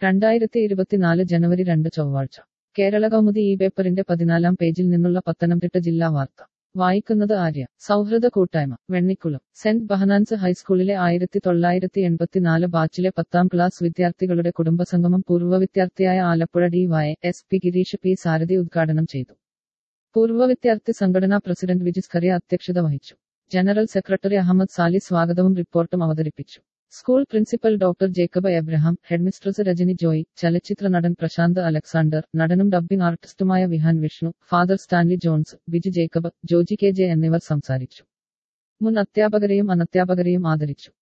രണ്ടായിരത്തി ഇരുപത്തിനാല് ജനുവരി രണ്ട് ചൊവ്വാഴ്ച കേരള കൗമുദി ഈ പേപ്പറിന്റെ പതിനാലാം പേജിൽ നിന്നുള്ള പത്തനംതിട്ട ജില്ലാ വാർത്ത വായിക്കുന്നത് ആര്യ സൗഹൃദ കൂട്ടായ്മ വെണ്ണിക്കുളം സെന്റ് ബഹനാൻസ് ഹൈസ്കൂളിലെ ആയിരത്തി തൊള്ളായിരത്തി എൺപത്തിനാല് ബാച്ചിലെ പത്താം ക്ലാസ് വിദ്യാർത്ഥികളുടെ കുടുംബസംഗമം പൂർവ്വ വിദ്യാർത്ഥിയായ Alappuzha D Y S P Girish P Sarathi ഉദ്ഘാടനം ചെയ്തു പൂർവ്വ വിദ്യാർത്ഥി സംഘടനാ പ്രസിഡന്റ് വിജിസ് ഖറിയ അധ്യക്ഷത വഹിച്ചു ജനറൽ സെക്രട്ടറി അഹമ്മദ് സാലി സ്വാഗതവും റിപ്പോർട്ടും അവതരിപ്പിച്ചു school principal doctor Jacob Abraham headmistress Rajani Joy ചലച്ചിത്ര നടൻ പ്രശാന്ത് അലക്സാണ്ടർ നടനും ഡബ്ബിംഗ് ആർട്ടിസ്റ്റുമായ Vihan Vishnu father Stanley Jones Biju Jacob Joji K J എന്നിവർ സംസാരിച്ചു മുൻ അധ്യാപകരെയും അനധ്യാപകരെയും ആദരിച്ചു